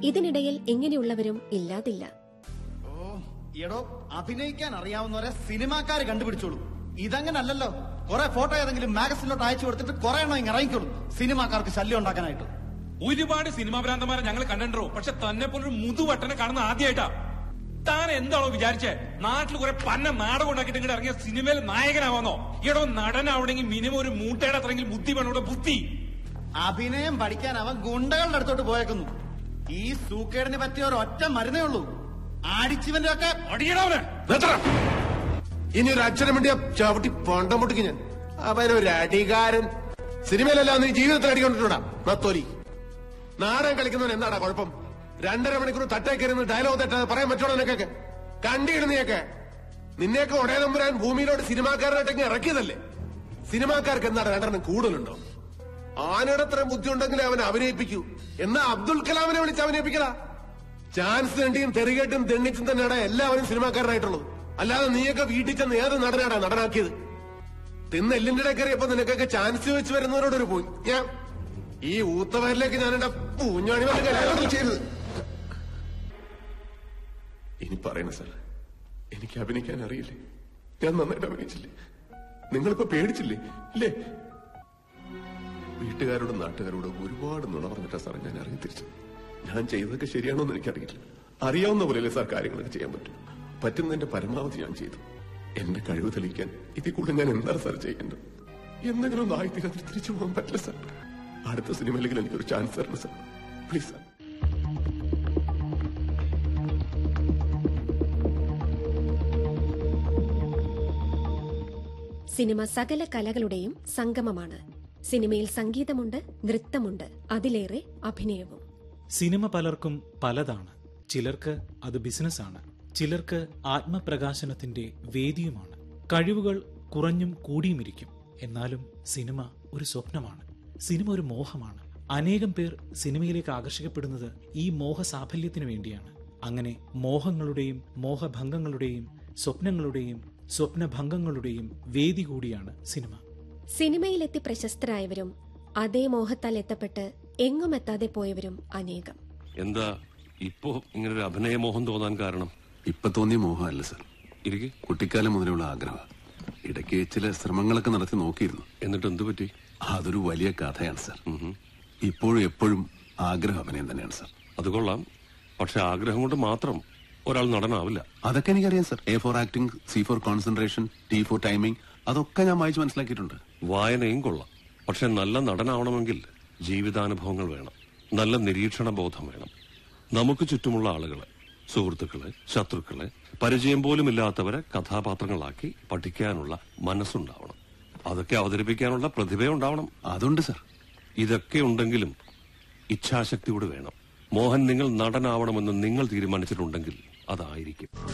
ഇതിനിടയിൽ ഇങ്ങനെയുള്ളവരും ഇല്ലാതില്ല ഓ എടോ അഭിനയിക്കാൻ അറിയാവുന്നവരെ സിനിമാക്കാര് കണ്ടുപിടിച്ചോളൂ ഇതങ്ങനല്ലല്ലോ കുറെ ഫോട്ടോ ഏതെങ്കിലും മാഗസിനിലോട്ട് അയച്ചു കൊടുത്തിട്ട് കുറെ എണ്ണം ഇങ്ങ് ഇറങ്ങിക്കോളും സിനിമാക്കാർക്ക് ശല്യം ഉണ്ടാക്കാനായിട്ട് ഒരുപാട് സിനിമാ ഭ്രാന്തന്മാരെ ഞങ്ങൾ കണ്ടിട്ടുണ്ടോ പക്ഷെ തന്നെ പോലൊരു മുതുവട്ടനെ കാണുന്ന ആദ്യമായിട്ടാ താൻ എന്താണോ വിചാരിച്ചേ നാട്ടിൽ കുറെ പന്ന നാടകം ഉണ്ടാക്കിയിട്ട് ഇങ്ങോട്ട് ഇറങ്ങിയ സിനിമയിൽ നായകനാവാന്നോ ഈടോ നടനാവണമെങ്കിൽ മിനിമം ഒരു മൂട്ടയുടെ അത്രയെങ്കിലും ബുദ്ധി വേണം ഇവിടെ ബുദ്ധി അഭിനയം പഠിക്കാൻ അവൻ ഗുണ്ടകളുടെ അടുത്തോട്ട് പോയേക്കുന്നു ഈ സൂക്കേടിന് പറ്റിയ ഒരു ഒറ്റ മരുന്നേ ഉള്ളൂ ആടിച്ചിവന്റെ ഒക്കെ അടിയണവനെ ഇനി ഒരു അക്ഷരം വേണ്ടിയ ചവിട്ടി പൊണ്ടം പൊട്ടിക്ക് ഞാൻ അവനൊരു അടികാരൻ സിനിമയിലല്ല നീ ജീവിതത്തിൽ അടിക്കൊണ്ടിട്ടുണ്ടാ നത്തോലി നാടകം കളിക്കുന്നവൻ എന്താടാ കുഴപ്പം രണ്ടര മണിക്കൂർ തട്ടേക്കരുന്ന് ഡയലോഗ് തെറ്റാതെ പറയാൻ പറ്റുള്ളൂ നിനക്കൊക്കെ കണ്ടിടും നീയൊക്കെ നിന്നെയൊക്കെ ഒടേ നമ്പുരാൻ ഭൂമിയിലോട്ട് സിനിമാക്കാരനായിട്ടൊക്കെ ഇറക്കിയതല്ലേ സിനിമാക്കാർക്ക് എന്താണ് രണ്ടെണ്ണം കൂടുതലുണ്ടോ ആനയുടെ അത്രയും ബുദ്ധി ഉണ്ടെങ്കിൽ അവൻ അഭിനയിപ്പിക്കൂ എന്നാ അബ്ദുൽ കലാമിനെ വിളിച്ച് അഭിനയിപ്പിക്കടാ ചാൻസ് തെണ്ടിയും തെറികെട്ടും തെണ്ണിച്ചും തന്നെയാണ് എല്ലാവരും സിനിമാക്കാരനായിട്ടുള്ളത് അല്ലാതെ നീയൊക്കെ വീട്ടിൽ ചെന്ന് ഏത് നടനാടാ നടനാക്കിയത് തിന്ന് എല്ലിന്റെ ഇടയിൽ കയറിയപ്പോ നിനക്കൊക്കെ ചാൻസ് വെച്ച് വരുന്നവരോടൊരു പോയി ഞാൻ ഈ ഊത്തവരിലേക്ക് ഞാൻ എന്റെ പൂഞ്ഞാണി വന്ന് കല്യാണം ചെയ്തത് ഇനി പറയണ സാർ എനിക്ക് അഭിനയിക്കാൻ അറിയില്ലേ ഞാൻ നന്നായിട്ട് അഭിനയിച്ചില്ലേ നിങ്ങളിപ്പോ പേടിച്ചില്ലേ ഇല്ലേ വീട്ടുകാരോടും നാട്ടുകാരോടും ഒരുപാട് നുണ പറഞ്ഞിട്ടാ സാർ ഞാൻ അറിയി തിരിച്ചത് ഞാൻ ചെയ്തതൊക്കെ ശരിയാണോ എന്ന് എനിക്കറിയില്ല അറിയാവുന്ന പോലെയല്ലേ സാർ കാര്യങ്ങളൊക്കെ ചെയ്യാൻ പറ്റും പറ്റുന്നതിന്റെ പരമാവധി ഞാൻ ചെയ്തു എന്റെ കഴിവ് തെളിയിക്കാൻ ഇതിൽ കൂടുതൽ ഞാൻ എന്താണ് സാർ ചെയ്യേണ്ടത് എന്തെങ്കിലും ഒന്ന് ആയിത്തീരാതെ തിരിച്ചു പോകാൻ പറ്റില്ല സാർ അടുത്ത സിനിമയിലെങ്കിലും എനിക്കൊരു ചാൻസ് തരണം സാർ പ്ലീസ് സാർ സിനിമ സകല കലകളുടെയും സംഗമമാണ് സിനിമയിൽ സംഗീതമുണ്ട് നൃത്തമുണ്ട് അതിലേറെ അഭിനയവും സിനിമ പലർക്കും പലതാണ് ചിലർക്ക് അത് ബിസിനസ്സാണ് ചിലർക്ക് ആത്മപ്രകാശനത്തിന്റെ വേദിയുമാണ് കഴിവുകൾ കുറഞ്ഞും കൂടിയുമിരിക്കും എന്നാലും സിനിമ ഒരു സ്വപ്നമാണ് സിനിമ ഒരു മോഹമാണ് അനേകം പേർ സിനിമയിലേക്ക് ആകർഷിക്കപ്പെടുന്നത് ഈ മോഹ സാഫല്യത്തിനു വേണ്ടിയാണ് അങ്ങനെ മോഹങ്ങളുടെയും മോഹഭംഗങ്ങളുടെയും സ്വപ്നങ്ങളുടെയും സ്വപ്നഭംഗങ്ങളുടെയും വേദി കൂടിയാണ് സിനിമ സിനിമയിലെത്തി പ്രശസ്തരായവരും അതേ മോഹത്താൽ എത്തപ്പെട്ട് എങ്ങും എത്താതെ പോയവരും അനേകം എന്താ ഇപ്പോ ഇങ്ങനെ ഒരു അഭിനയമോഹം തോന്നാൻ കാരണം ഇപ്പൊ തോന്നിയ മോഹമല്ല സർ ഇരിക്കെ കുട്ടിക്കാലം മുതലുള്ള ആഗ്രഹം ഇടയ്ക്ക് ചില ശ്രമങ്ങളൊക്കെ നടത്തി നോക്കിയിരുന്നു എന്നിട്ട് എന്തു പറ്റി അതൊരു വലിയ കഥയാണ് സർ ഇപ്പോഴും എപ്പോഴും ആഗ്രഹം അഭിനയം തന്നെയാണ് സർ അത് കൊള്ളാം പക്ഷെ ആഗ്രഹം കൊണ്ട് മാത്രം ഒരാൾ നടനാവില്ല അതൊക്കെ എനിക്കറിയാം sir A for acting C for concentration T for timing അതൊക്കെ ഞാൻ വായിച്ച് മനസ്സിലാക്കിയിട്ടുണ്ട് വായനയും കൊള്ളാം പക്ഷെ നല്ല നടനാവണമെങ്കിൽ ജീവിതാനുഭവങ്ങൾ വേണം നല്ല നിരീക്ഷണ ബോധം വേണം നമുക്ക് ചുറ്റുമുള്ള ആളുകളെ സുഹൃത്തുക്കളെ ശത്രുക്കളെ പരിചയം പോലും ഇല്ലാത്തവരെ കഥാപാത്രങ്ങളാക്കി പഠിക്കാനുള്ള മനസ്സുണ്ടാവണം അതൊക്കെ അവതരിപ്പിക്കാനുള്ള പ്രതിഭയുണ്ടാവണം അതുണ്ട് സർ ഇതൊക്കെ ഉണ്ടെങ്കിലും ഇച്ഛാശക്തി കൂടെ വേണം മോഹൻ നിങ്ങൾ നടനാവണമെന്ന് നിങ്ങൾ തീരുമാനിച്ചിട്ടുണ്ടെങ്കിൽ അതായിരിക്കും